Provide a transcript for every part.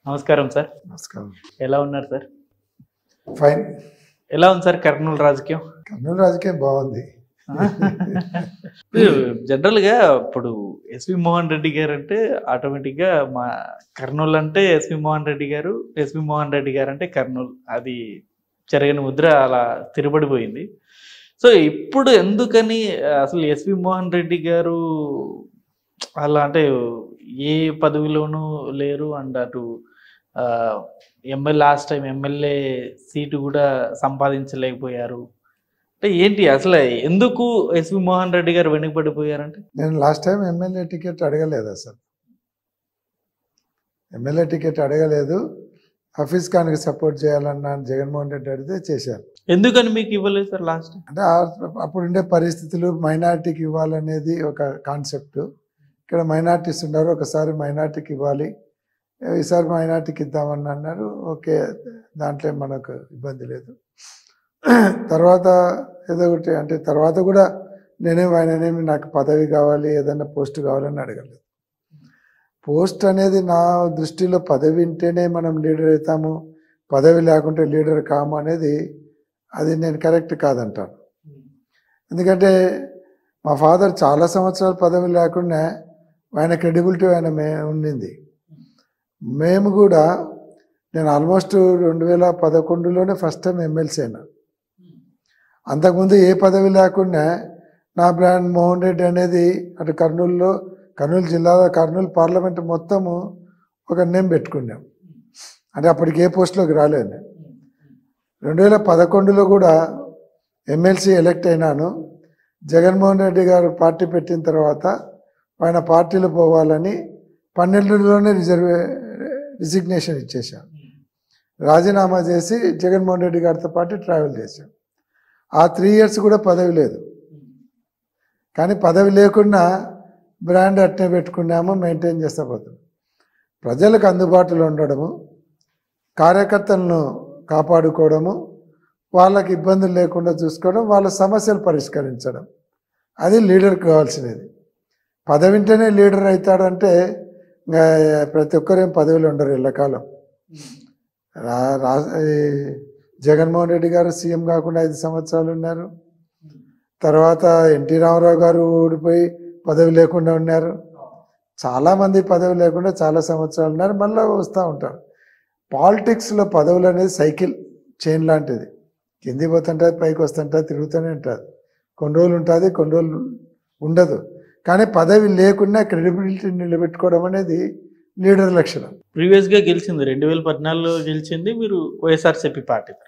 నమస్కారం సార్ నమస్కారం ఎలా ఉన్నారు సార్ ఫైన్ ఎలా ఉంది సార్ కర్నూలు రాజకీయం కర్నూలు రాజకీయం బాగుంది జనరల్ గా ఇప్పుడు ఎస్వి మోహన్ రెడ్డి గారు అంటే ఆటోమేటిక్ గా మా కర్నూలు అంటే ఎస్వి మోహన్ రెడ్డి గారు ఎస్వి మోహన్ రెడ్డి గారు అంటే కర్నూలు అది చెరగని ముద్ర అలా స్థిరపడిపోయింది సో ఇప్పుడు ఎందుకని అసలు ఎస్వి మోహన్ రెడ్డి గారు అలా అంటే ఏ పదవిలోనూ లేరు అండ్ అటు MLA last time MLA seat కూడా సంపాదించలేకపోయారు అంటే ఏంటి అసలు ఎందుకు ఎస్వి మోహన్ రెడ్డి గారు వెనుకబడిపోయారంటే నేను లాస్ట్ టైం ఎమ్మెల్యే టికెట్ అడగలేదు అసలు ఎమ్మెల్యే టికెట్ అడగలేదు హఫీజ్ ఖాన్కి సపోర్ట్ చేయాలన్నా జగన్మోహన్ రెడ్డి అడిగితే చేశాను ఎందుకని మీకు ఇవ్వలేదు సార్ లాస్ట్ అంటే ఆ- అప్పుడు ఉండే పరిస్థితులు మైనార్టీకి ఇవ్వాలనేది ఒక కాన్సెప్ట్ ఇక్కడ మైనార్టీస్ ఉన్నారు ఒకసారి మైనార్టీకి ఇవ్వాలి ఈసారి మైనార్టీకి ఇద్దామని అన్నారు ఓకే దాంట్లో ఏం మనకు ఇబ్బంది లేదు తర్వాత ఏదో ఒకటి అంటే తర్వాత కూడా నేనేం ఆయననేమి నాకు పదవి కావాలి ఏదైనా పోస్ట్ కావాలని అడగలేదు పోస్ట్ అనేది నా దృష్టిలో పదవి ఉంటేనే మనం లీడర్ అవుతాము పదవి లేకుంటే లీడర్ కాము అనేది అది నేను కరెక్ట్ కాదంటాను ఎందుకంటే మా ఫాదర్ చాలా సంవత్సరాలు పదవి లేకుండా ఆయన క్రెడిబిలిటీ ఆయన మే ఉండింది మేము కూడా నేను ఆల్మోస్ట్ రెండు వేల పదకొండులోనే ఫస్ట్ టైం ఎమ్మెల్సీ అయినా అంతకుముందు ఏ పదవి లేకుండా నా బ్రాండ్ మోహన్ రెడ్డి అనేది అటు కర్నూలులో కర్నూలు జిల్లాలో కర్నూలు పార్లమెంట్ మొత్తము ఒక నేమ్ పెట్టుకున్నాం అంటే అప్పటికి ఏ పోస్టులోకి రాలేదు నేను రెండు వేల పదకొండులో కూడా ఎమ్మెల్సీ ఎలక్ట్ అయినాను జగన్మోహన్ రెడ్డి గారు పార్టీ పెట్టిన తర్వాత ఆయన పార్టీలో పోవాలని పన్నెండులోనే రిజర్వే రిజిగ్నేషన్ ఇచ్చేశాను రాజీనామా చేసి జగన్మోహన్ రెడ్డి గారితో పాటు ట్రావెల్ చేశాం ఆ త్రీ ఇయర్స్ కూడా పదవి లేదు కానీ పదవి లేకుండా బ్రాండ్ అట్నే పెట్టుకున్నాము మెయింటైన్ చేస్తా పోతున్నాం ప్రజలకు అందుబాటులో ఉండడము కార్యకర్తలను కాపాడుకోవడము వాళ్ళకి ఇబ్బందులు లేకుండా చూసుకోవడం వాళ్ళ సమస్యలు పరిష్కరించడం అది లీడర్కి కావాల్సినది పదవి వింటేనే లీడర్ అవుతాడంటే ఇంకా ప్రతి ఒక్కరేం పదవిలో ఉండరు ఎల్లకాలం రా రా ఈ జగన్మోహన్ రెడ్డి గారు సీఎం కాకుండా ఐదు సంవత్సరాలు ఉన్నారు తర్వాత ఎన్టీ రామారావు గారు ఓడిపోయి పదవి లేకుండా ఉన్నారు చాలామంది పదవి లేకుండా చాలా సంవత్సరాలు ఉన్నారు మళ్ళీ వస్తూ ఉంటారు పాలిటిక్స్లో పదవులు అనేది సైకిల్ చైన్ లాంటిది కింది పోతుంటుంది పైకి వస్తుంటుంది తిరుగుతూనే ఉంటుంది కొన్ని రోజులు ఉంటుంది కొన్ని రోజులు ఉండదు కానీ పదవి లేకుండా క్రెడిబిలిటీ నిలబెట్టుకోవడం అనేది లీడర్ లక్షణం ప్రీవియస్ గా గెలిచింది రెండు వేల పద్నాలుగులో గెలిచింది మీరు వైఎస్ఆర్సీపీ పార్టీ తరఫున.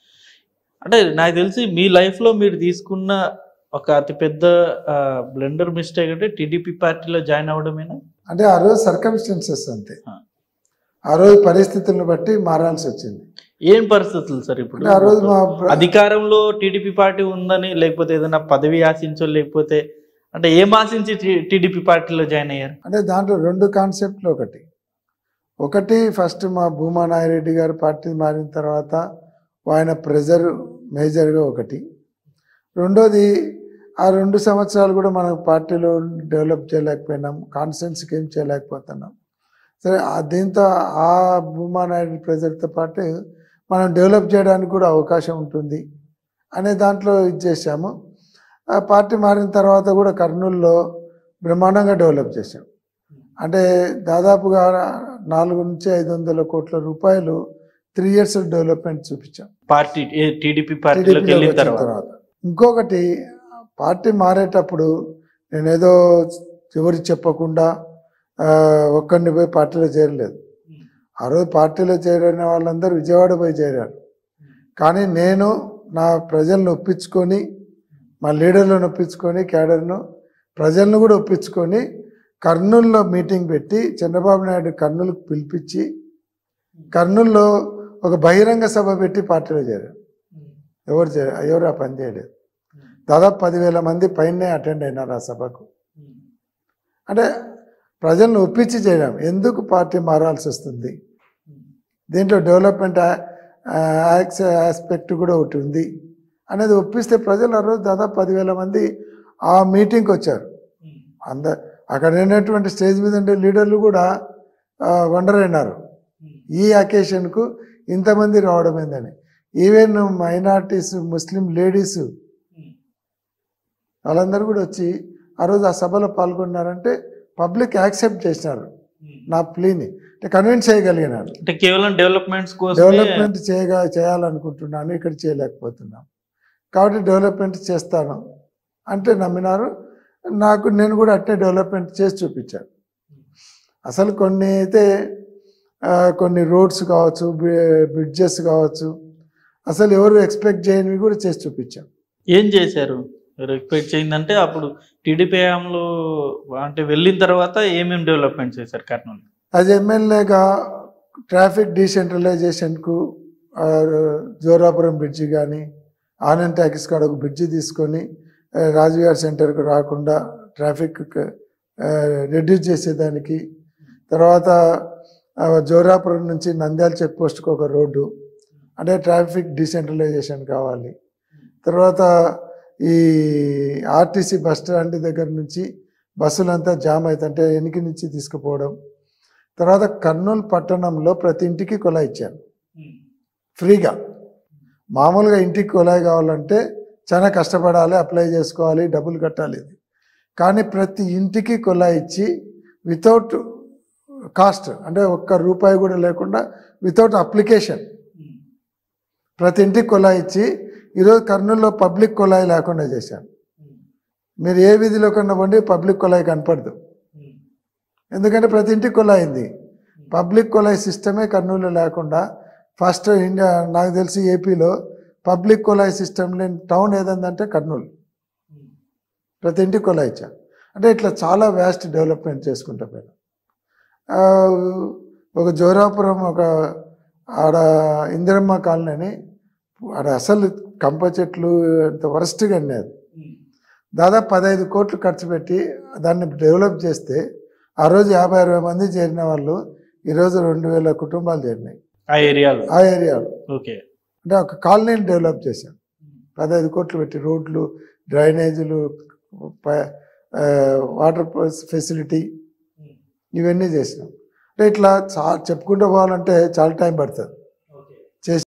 అంటే నాకు తెలిసి మీ లైఫ్ లో మీరు తీసుకున్న ఒక అతిపెద్ద బ్లెండర్ మిస్టేక్ అంటే టీడీపీ పార్టీలో జాయిన్ అవడమేనా అంటే ఆ రోజు సర్కమ్స్టెన్సెస్ అంతే ఆ. ఆ రోజు పరిస్థితులను బట్టి మారాల్సి వచ్చింది ఏం పరిస్థితులు సార్ ఇప్పుడు అంటే ఆ రోజు మా బ్ర- అధికారంలో టీడీపీ పార్టీ ఉందని లేకపోతే ఏదైనా పదవి ఆశించో లేకపోతే అంటే ఏం ఆశించి టీడీపీ పార్టీలో జాయిన్ అయ్యారు అంటే దాంట్లో రెండు కాన్సెప్ట్లు ఒకటి ఒకటి ఫస్ట్ మా భూమా నాగిరెడ్డి గారు పార్టీ మారిన తర్వాత ఆయన ప్రెజర్ మేజర్గా ఒకటి రెండోది ఆ రెండు సంవత్సరాలు కూడా మనం పార్టీలో డెవలప్ చేయలేకపోయినాం కాన్ఫిడెన్స్కి ఏం చేయలేకపోతున్నాం సరే ఆ- దీంతో ఆ భూమా నాయుడు ప్రెజర్తో పాటు మనం డెవలప్ చేయడానికి కూడా అవకాశం ఉంటుంది అనే దాంట్లో ఇది చేశాము ఆ పార్టీ మారిన తర్వాత కూడా కర్నూలులో బ్రహ్మాండంగా డెవలప్ చేశాం అంటే దాదాపుగా నాలుగు నుంచి ఐదు వందల కోట్ల రూపాయలు త్రీ ఇయర్స్ డెవలప్మెంట్ చూపించాం పార్టీ టీడీపీ పార్టీలోకి TDP లోకి వెళ్ళిన వచ్చిన తర్వాత ఇంకొకటి పార్టీ మారేటప్పుడు నేనేదో ఎవరికి చెప్పకుండా ఆ, ఒక్కడిని పోయి పార్టీలో చేరలేదు ఆ రోజు పార్టీలో చేరిన వాళ్ళందరూ విజయవాడ పోయి చేరారు కానీ నేను నా ప్రజలను ఒప్పించుకొని మా లీడర్లను ఒప్పించుకొని క్యాడర్ను ప్రజలను కూడా ఒప్పించుకొని కర్నూలులో మీటింగ్ పెట్టి చంద్రబాబు నాయుడు కర్నూలుకు పిలిపించి కర్నూలులో ఒక బహిరంగ సభ పెట్టి పార్టీలో చేరారు ఎవరు చే ఎవరు ఆ పని చేయలేదు దాదాపు పదివేల మంది పైనే అటెండ్ అయినారు ఆ సభకు అంటే ప్రజలను ఒప్పించి చేయడం ఎందుకు పార్టీ మారాల్సి వస్తుంది దీంట్లో డెవలప్మెంట్ ఆస్పెక్ట్ కూడా ఒకటి ఉంది అనేది ఒప్పిస్తే ప్రజలు ఆ రోజు దాదాపు పదివేల మంది ఆ మీటింగ్కి వచ్చారు అంద అక్కడ ఉన్నటువంటి స్టేజ్ మీద ఉండే లీడర్లు కూడా వండర్ అయినారు ఈ అకేషన్కు ఇంతమంది రావడం ఏందని ఈవెన్ మైనార్టీస్ ముస్లిం లేడీస్ వాళ్ళందరూ కూడా వచ్చి ఆ రోజు ఆ సభలో పాల్గొన్నారంటే పబ్లిక్ యాక్సెప్ట్ చేసినారు నా ప్లీని అంటే కన్విన్స్ చేయగలిగినారు అంటే కేవలం డెవలప్మెంట్స్ కోసం డెవలప్మెంట్ చేయగా చేయాలనుకుంటున్నాను ఇక్కడ చేయలేకపోతున్నాను కాబట్టి డెవలప్మెంట్ చేస్తాను అంటే నమ్మినారు నాకు నేను కూడా అట్నే డెవలప్మెంట్ చేసి చూపించాను అసలు కొన్ని అయితే ఆ, కొన్ని రోడ్స్ కావచ్చు బ్రిడ్జెస్ కావచ్చు అసలు ఎవరు ఎక్స్పెక్ట్ చేయనివి కూడా చేసి చూపించాం ఏం చేశారు ఎక్స్పెక్ట్ చేయిందంటే అప్పుడు టీడీపీ హయాంలో అంటే వెళ్ళిన తర్వాత ఏమేమి డెవలప్మెంట్ చేశారు కర్నూలు యాజ్ ఎమ్మెల్యేగా ట్రాఫిక్ డీసెంట్రలైజేషన్కు ఆ, జోరాపురం బ్రిడ్జి కానీ ఆనంద్ ట్యాక్స్ కాడ ఒక బ్రిడ్జి తీసుకొని ఆ, రాజుగారి సెంటర్కు రాకుండా ట్రాఫిక్ రెడ్యూస్ చేసేదానికి తర్వాత ఆ, జోరాపురం నుంచి నంద్యాల చెక్ పోస్ట్కి ఒక రోడ్డు అంటే ట్రాఫిక్ డీసెంట్రలైజేషన్ కావాలి తర్వాత ఈ ఆర్టీసీ బస్ స్టాండ్ దగ్గర నుంచి బస్సులంతా జామ్ అవుతుంటే వెనక నుంచి తీసుకుపోవడం తర్వాత కర్నూలు పట్టణంలో ప్రతి ఇంటికి కుళాయి ఇచ్చాను ఫ్రీగా మామూలుగా ఇంటికి కుళాయి కావాలంటే చాలా కష్టపడాలి అప్లై చేసుకోవాలి డబ్బులు కట్టాలి ఇది కానీ ప్రతి ఇంటికి కుళాయి ఇచ్చి వితౌట్ కాస్ట్ అంటే ఒక్క రూపాయి కూడా లేకుండా వితౌట్ అప్లికేషన్ ప్రతి ఇంటికి కుళాయి ఇచ్చి ఈరోజు కర్నూలులో పబ్లిక్ కుళాయి లేకుండా చేశాను మీరు ఏ వీధిలో కన్నా పోండి పబ్లిక్ కుళాయి కనపడదు ఎందుకంటే ప్రతి ఇంటికి కుళాయి ఉంది పబ్లిక్ కుళాయి సిస్టమే కర్నూలులో లేకుండా ఫస్ట్ ఇండియా నాకు తెలిసి ఏపీలో పబ్లిక్ కుళాయి సిస్టమ్ లేని టౌన్ ఏదంటే కర్నూలు ప్రతి ఇంటికి కుళాయి ఇచ్చా అంటే ఇట్లా చాలా వ్యాస్ట్ డెవలప్మెంట్ చేసుకుంటా పోయినా ఆ, ఒక జోరాపురం ఒక ఆడ ఇందిరమ్మ కాలనీ అని ఆడ అసలు కంప చెట్లు అంత వరస్ట్గా ఉండేది దాదాపు పదహైదు కోట్లు ఖర్చు పెట్టి దాన్ని డెవలప్ చేస్తే ఆ రోజు యాభై అరవై మంది చేరిన వాళ్ళు ఈరోజు రెండు వేల కుటుంబాలు చేరినాయి ఆ ఏరియాలో ఆ ఏరియాలో ఓకే అంటే ఒక కాలనీని డెవలప్ చేశాం పదహైదు కోట్లు పెట్టి రోడ్లు డ్రైనేజీలు ప- ఆ, వాటర్ ఫెసిలిటీ ఇవన్నీ చేసినాం అంటే ఇట్లా చా చెప్పుకుంటూ పోవాలంటే చాలా టైం పడుతుంది